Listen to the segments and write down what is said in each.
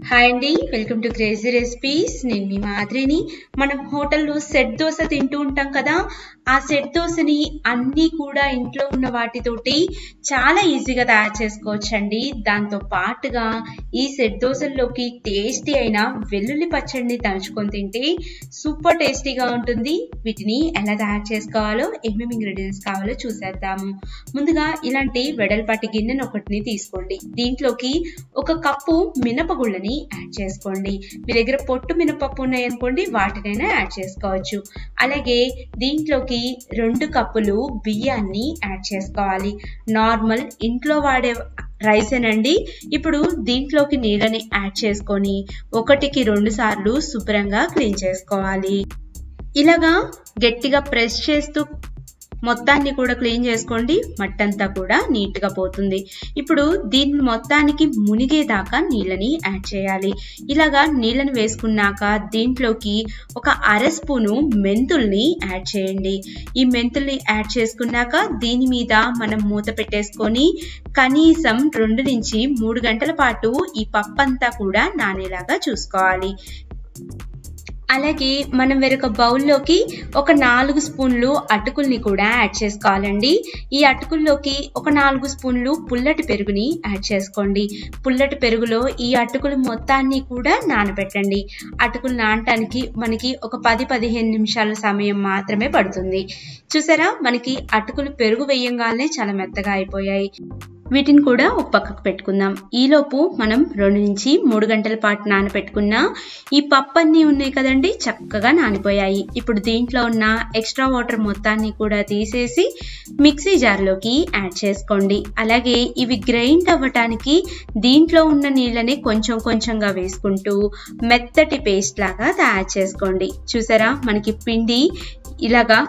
hi అండి welcome to crazy recipes నేను మీ మాదిరిని మనం హోటల్లో సెట్ దోశ తింటూ ఉంటాం కదా ఆ సెట్ దోశని అన్నీ కూడా ఇంట్లో ఉన్న వాటితోటి చాలా ఈజీగా తయారు చేసుకోవచ్చండి దాంతో పాటుగా ఈ సెట్ దోశల్లోకి టేస్టీ అయిన వెల్లుల్లి పచ్చడిని తంచుకొని తింటే సూపర్ టేస్టీగా ఉంటుంది వీటిని ఎలా తయారు చేసుకోవాలో ఏమేమి ఇంగ్రీడియంట్స్ కావాలో చూసేద్దాము ముందుగా ఇలాంటి వెడల్పాటి గిన్నెను ఒకటిని తీసుకోండి దీంట్లోకి ఒక కప్పు మినపగుళ్ళని యాడ్ చేసుకోండి మీ దగ్గర పొట్టు మినపప్పు ఉన్నాయనుకోండి వాటినైనా యాడ్ చేసుకోవచ్చు అలాగే దీంట్లోకి రెండు కప్పులు బియ్యాన్ని యాడ్ చేసుకోవాలి నార్మల్ ఇంట్లో వాడే రైసేనండి ఇప్పుడు దీంట్లోకి నీళ్ళని యాడ్ చేసుకొని ఒకటికి రెండు సార్లు శుభ్రంగా క్లీన్ చేసుకోవాలి ఇలాగా గట్టిగా ప్రెస్ చేస్తూ మొత్తాన్ని కూడా క్లీన్ చేసుకోండి మట్టంతా కూడా నీట్గా పోతుంది ఇప్పుడు దీన్ని మొత్తానికి మునిగేదాకా నీళ్ళని యాడ్ చేయాలి ఇలాగా నీళ్ళని వేసుకున్నాక దీంట్లోకి ఒక అర స్పూను మెంతుల్ని యాడ్ చేయండి ఈ మెంతుల్ని యాడ్ చేసుకున్నాక దీని మీద మనం మూత పెట్టేసుకొని కనీసం రెండు నుంచి మూడు గంటల పాటు ఈ పప్పు అంతా కూడా నానేలాగా చూసుకోవాలి అలాగే మనం వేరొక బౌల్లోకి ఒక నాలుగు స్పూన్లు అటుకుల్ని కూడా యాడ్ చేసుకోవాలండి ఈ అటుకుల్లోకి ఒక నాలుగు స్పూన్లు పుల్లటి పెరుగుని యాడ్ చేసుకోండి పుల్లటి పెరుగులో ఈ అటుకులు మొత్తాన్ని కూడా నానబెట్టండి అటుకులు నానటానికి మనకి ఒక పది పదిహేను నిమిషాల సమయం మాత్రమే పడుతుంది చూసారా మనకి అటుకులు పెరుగు వేయంగానే చాలా మెత్తగా అయిపోయాయి వీటిని కూడా ఒక పక్కకు పెట్టుకుందాం ఈలోపు మనం రెండు నుంచి మూడు గంటల పాటు నానబెట్టుకున్న ఈ పప్పు అన్నీ ఉన్నాయి కదండి చక్కగా నానిపోయాయి ఇప్పుడు దీంట్లో ఉన్న ఎక్స్ట్రా వాటర్ మొత్తాన్ని కూడా తీసేసి మిక్సీ జార్లోకి యాడ్ చేసుకోండి అలాగే ఇవి గ్రైండ్ అవ్వటానికి దీంట్లో ఉన్న నీళ్ళని కొంచెం కొంచెంగా వేసుకుంటూ మెత్తటి పేస్ట్ లాగా తయారు చేసుకోండి చూసారా మనకి పిండి ఇలాగా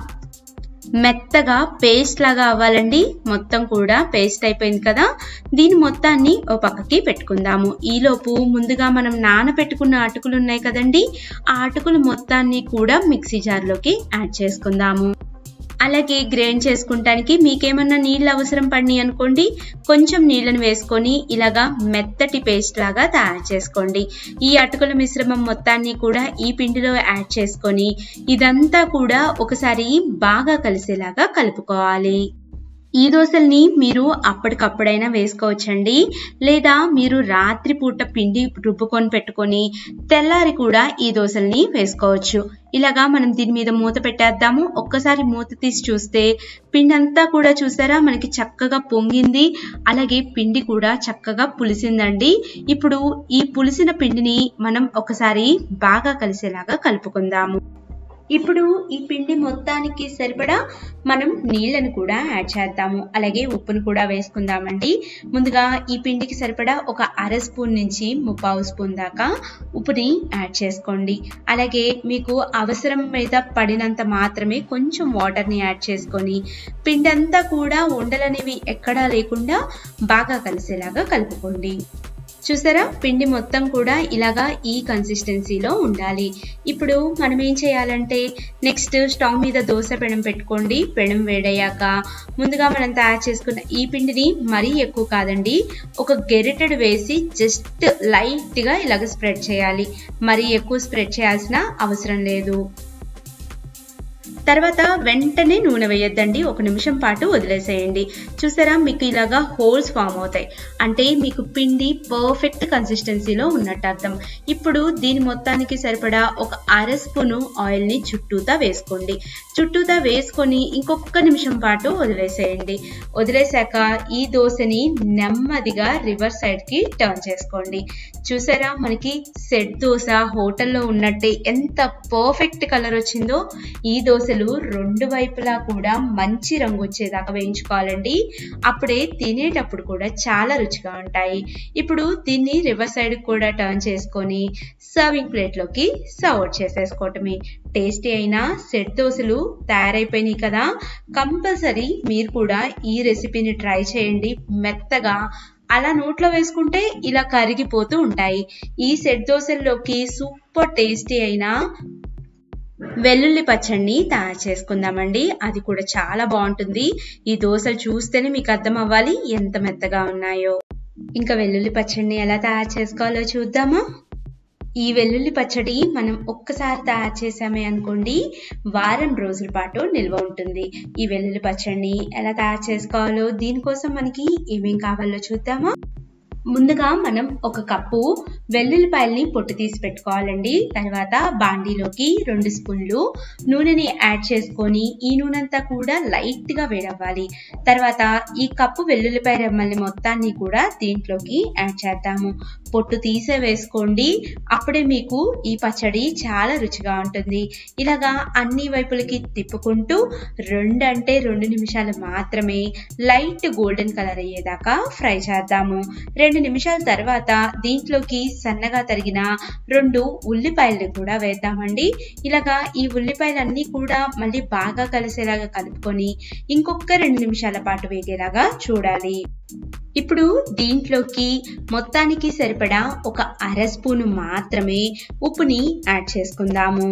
మెత్తగా పేస్ట్ లాగా అవ్వాలండి మొత్తం కూడా పేస్ట్ అయిపోయింది కదా దీని మొత్తాన్ని ఓ పక్కకి పెట్టుకుందాము ఈలోపు ముందుగా మనం నానబెట్టుకున్న అటుకులు ఉన్నాయి కదండి ఆ అటుకులు మొత్తాన్ని కూడా మిక్సీ జార్లోకి యాడ్ చేసుకుందాము అలాగే గ్రైండ్ చేసుకుంటానికి మీకేమన్నా నీళ్ళు అవసరం పడి అనుకోండి కొంచెం నీళ్ళని వేసుకొని ఇలాగా మెత్తటి పేస్ట్ లాగా తయారు చేసుకోండి ఈ అటుకుల మిశ్రమం మొత్తాన్ని కూడా ఈ పిండిలో యాడ్ చేసుకొని ఇదంతా కూడా ఒకసారి బాగా కలిసేలాగా కలుపుకోవాలి ఈ దోశల్ని మీరు అప్పటికప్పుడైనా వేసుకోవచ్చండి లేదా మీరు రాత్రి పూట పిండి రుబ్బుకొని పెట్టుకొని తెల్లారి కూడా ఈ దోశల్ని వేసుకోవచ్చు ఇలాగా మనం దీని మీద మూత పెట్టేద్దాము ఒక్కసారి మూత తీసి చూస్తే పిండి అంతా కూడా చూసారా మనకి చక్కగా పొంగింది అలాగే పిండి కూడా చక్కగా పులిసిందండి ఇప్పుడు ఈ పులిసిన పిండిని మనం ఒకసారి బాగా కలిసేలాగా కలుపుకుందాము ఇప్పుడు ఈ పిండి మొత్తానికి సరిపడా మనం నీళ్ళను కూడా యాడ్ చేద్దాము అలాగే ఉప్పును కూడా వేసుకుందామండి ముందుగా ఈ పిండికి సరిపడా ఒక అర స్పూన్ నుంచి ముప్పావు స్పూన్ దాకా ఉప్పుని యాడ్ చేసుకోండి అలాగే మీకు అవసరం మీద పడినంత మాత్రమే కొంచెం వాటర్ని యాడ్ చేసుకొని పిండి అంతా కూడా ఉండలనేవి ఎక్కడా లేకుండా బాగా కలిసేలాగా కలుపుకోండి చూసారా పిండి మొత్తం కూడా ఇలాగా ఈ కన్సిస్టెన్సీలో ఉండాలి ఇప్పుడు మనం ఏం చేయాలంటే నెక్స్ట్ స్టవ్ మీద దోశ పెనం పెట్టుకోండి పెనం వేడయ్యాక ముందుగా మనం తయారు చేసుకున్న ఈ పిండిని మరీ ఎక్కువ కాదండి ఒక గెరిటెడ్ వేసి జస్ట్ లైట్గా ఇలాగ స్ప్రెడ్ చేయాలి మరీ ఎక్కువ స్ప్రెడ్ చేయాల్సిన అవసరం లేదు తర్వాత వెంటనే నూనె వేయొద్దండి ఒక నిమిషం పాటు వదిలేసేయండి చూసారా మీకు ఇలాగా హోల్స్ ఫామ్ అవుతాయి అంటే మీకు పిండి పర్ఫెక్ట్ కన్సిస్టెన్సీలో ఉన్నట్టు అర్థం ఇప్పుడు దీని మొత్తానికి సరిపడా ఒక అర స్పూను ఆయిల్ని చుట్టూతా వేసుకోండి చుట్టూతా వేసుకొని ఇంకొక నిమిషం పాటు వదిలేసేయండి వదిలేసాక ఈ దోశని నెమ్మదిగా రివర్స్ సైడ్కి టర్న్ చేసుకోండి చూసారా మనకి సెట్ దోశ హోటల్లో ఉన్నట్టే ఎంత పర్ఫెక్ట్ కలర్ వచ్చిందో ఈ దోశ దోశలు రెండు వైపులా కూడా మంచి రంగు వచ్చేదాకా వేయించుకోవాలండి అప్పుడే తినేటప్పుడు కూడా చాలా రుచిగా ఉంటాయి ఇప్పుడు దీన్ని రివర్స్ సైడ్ కూడా టర్న్ చేసుకొని సర్వింగ్ ప్లేట్లోకి సర్వ్ చేసేసుకోవటమే టేస్టీ అయిన సెట్ దోశలు తయారైపోయినాయి కదా కంపల్సరీ మీరు కూడా ఈ రెసిపీని ట్రై చేయండి మెత్తగా అలా నోట్లో వేసుకుంటే ఇలా కరిగిపోతూ ఉంటాయి ఈ సెట్ దోశల్లోకి సూపర్ టేస్టీ అయిన వెల్లుల్లి పచ్చడిని తయారు చేసుకుందామండి అది కూడా చాలా బాగుంటుంది ఈ దోశలు చూస్తేనే మీకు అర్థం అవ్వాలి ఎంత మెత్తగా ఉన్నాయో ఇంకా వెల్లుల్లి పచ్చడిని ఎలా తయారు చేసుకోవాలో చూద్దామా ఈ వెల్లుల్లి పచ్చడి మనం ఒక్కసారి తయారు చేసామే అనుకోండి వారం రోజుల పాటు నిల్వ ఉంటుంది ఈ వెల్లుల్లి పచ్చడిని ఎలా తయారు చేసుకోవాలో దీనికోసం మనకి ఏమేం కావాలో చూద్దామా ముందుగా మనం ఒక కప్పు వెల్లుల్లిపాయల్ని పొట్టు తీసి పెట్టుకోవాలండి తర్వాత బాండీలోకి రెండు స్పూన్లు నూనెని యాడ్ చేసుకొని ఈ నూనె అంతా కూడా లైట్గా వేడవ్వాలి తర్వాత ఈ కప్పు వెల్లుల్లిపాయ రెమ్మల్ని మొత్తాన్ని కూడా దీంట్లోకి యాడ్ చేద్దాము పొట్టు తీసే వేసుకోండి అప్పుడే మీకు ఈ పచ్చడి చాలా రుచిగా ఉంటుంది ఇలాగా అన్ని వైపులకి తిప్పుకుంటూ రెండు అంటే రెండు నిమిషాలు మాత్రమే లైట్ గోల్డెన్ కలర్ అయ్యేదాకా ఫ్రై చేద్దాము రెండు నిమిషాల తర్వాత దీంట్లోకి సన్నగా తరిగిన రెండు ఉల్లిపాయలు కూడా వేద్దామండి ఇలాగా ఈ ఉల్లిపాయలన్నీ కూడా మళ్ళీ బాగా కలిసేలాగా కలుపుకొని ఇంకొక రెండు నిమిషాల పాటు వేగేలాగా చూడాలి ఇప్పుడు దీంట్లోకి మొత్తానికి సరిపడా ఒక అర స్పూను మాత్రమే ఉప్పుని యాడ్ చేసుకుందాము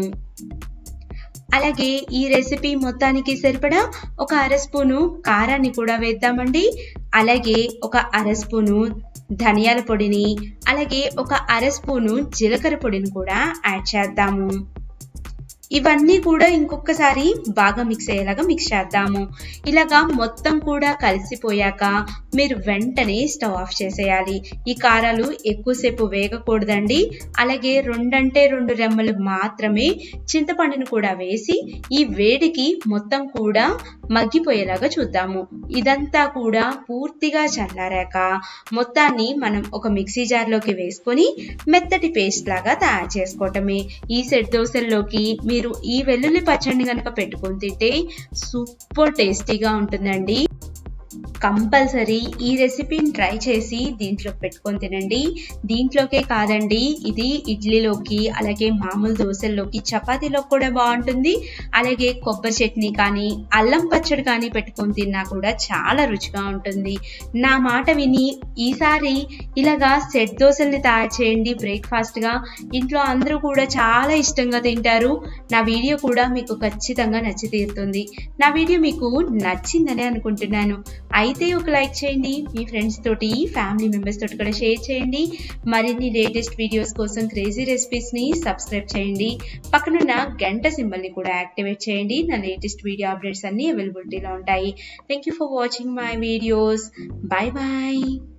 అలాగే ఈ రెసిపీ మొత్తానికి సరిపడా ఒక అర స్పూను కారాన్ని కూడా వేద్దామండి అలాగే ఒక అర స్పూను ధనియాల పొడిని అలాగే ఒక అర స్పూను జీలకర్ర పొడిని కూడా యాడ్ చేద్దాము ఇవన్నీ కూడా ఇంకొకసారి బాగా మిక్స్ అయ్యేలాగా మిక్స్ చేద్దాము ఇలాగా మొత్తం కూడా కలిసిపోయాక మీరు వెంటనే స్టవ్ ఆఫ్ చేసేయాలి ఈ కారాలు ఎక్కువసేపు వేగకూడదండి అలాగే రెండంటే రెండు రెమ్మలు మాత్రమే చింతపండును కూడా వేసి ఈ వేడికి మొత్తం కూడా మగ్గిపోయేలాగా చూద్దాము ఇదంతా కూడా పూర్తిగా చల్లారాక మొత్తాన్ని మనం ఒక మిక్సీ జార్లోకి వేసుకొని మెత్తటి పేస్ట్ లాగా తయారు చేసుకోవటమే ఈ సెట్ దోశల్లోకి మీరు ఈ వెల్లుల్లి పచ్చడిని కనుక పెట్టుకొని తింటే సూపర్ టేస్టీగా ఉంటుందండి కంపల్సరీ ఈ రెసిపీని ట్రై చేసి దీంట్లో పెట్టుకొని తినండి దీంట్లోకే కాదండి ఇది ఇడ్లీలోకి అలాగే మామూలు దోశల్లోకి చపాతీలో కూడా బాగుంటుంది అలాగే కొబ్బరి చట్నీ కానీ అల్లం పచ్చడి కానీ పెట్టుకొని తిన్నా కూడా చాలా రుచిగా ఉంటుంది నా మాట విని ఈసారి ఇలాగా సెట్ దోశల్ని తయారు చేయండి బ్రేక్ఫాస్ట్గా ఇంట్లో అందరూ కూడా చాలా ఇష్టంగా తింటారు నా వీడియో కూడా మీకు ఖచ్చితంగా నచ్చి తీరుతుంది నా వీడియో మీకు నచ్చిందని అనుకుంటున్నాను అయితే ఒక లైక్ చేయండి మీ ఫ్రెండ్స్ తోటి ఫ్యామిలీ మెంబర్స్ తోటి కూడా షేర్ చేయండి మరిన్ని లేటెస్ట్ వీడియోస్ కోసం క్రేజీ రెసిపీస్ని సబ్స్క్రైబ్ చేయండి పక్కనున్న గంట సింబల్ని కూడా యాక్టివేట్ చేయండి నా లేటెస్ట్ వీడియో అప్డేట్స్ అన్నీ అవైలబిలిటీలో ఉంటాయి thank you for watching my videos bye bye